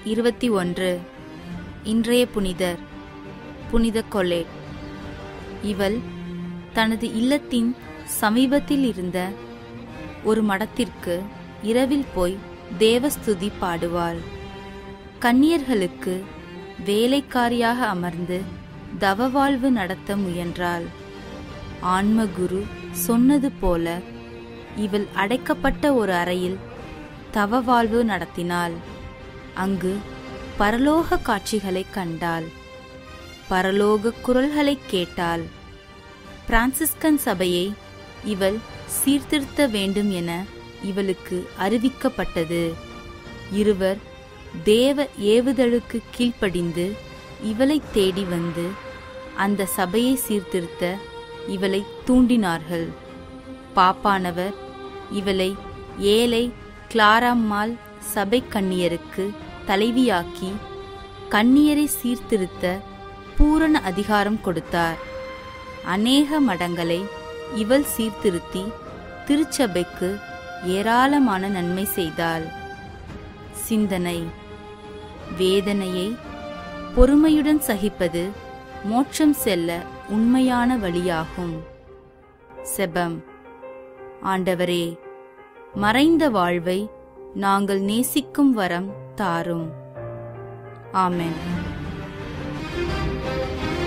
இருபத்தி ஒன்று இன்றைய புனிதர் புனித கொலேட் இவள் தனது இல்லத்தின் சமீபத்தில் இருந்த ஒரு மடத்திற்கு இரவில் போய் தேவஸ்துதி பாடுவாள் கன்னியர்களுக்கு வேலைக்காரியாக அமர்ந்து தவவாழ்வு நடத்த முயன்றாள் ஆன்மகுரு சொன்னது போல இவள் அடைக்கப்பட்ட ஒரு அறையில் தவவாழ்வு நடத்தினாள் அங்கு பரலோக காட்சிகளைக் கண்டாள் பரலோக குரல்களைக் கேட்டாள் பிரான்சிஸ்கன் சபையை இவள் சீர்திருத்த வேண்டும் என இவளுக்கு அறிவிக்கப்பட்டது இருவர் தேவ ஏவுதலுக்கு கீழ்ப்படிந்து இவளை தேடி வந்து அந்த சபையை சீர்திருத்த இவளை தூண்டினார்கள் பாப்பானவர் இவளை ஏழை கிளாரம்மாள் சபை கன்னியருக்கு தலைவியாக்கி கன்னியரை சீர்திருத்த பூரண அதிகாரம் கொடுத்தார் அநேக மடங்களை இவள் சீர்திருத்தி திருச்சபைக்கு ஏராளமான நன்மை செய்தாள் சிந்தனை வேதனையை பொறுமையுடன் சகிப்பது மோட்சம் செல்ல உண்மையான வழியாகும் செபம் ஆண்டவரே மறைந்த வாழ்வை நாங்கள் நேசிக்கும் வரம் தாரும் ஆமென்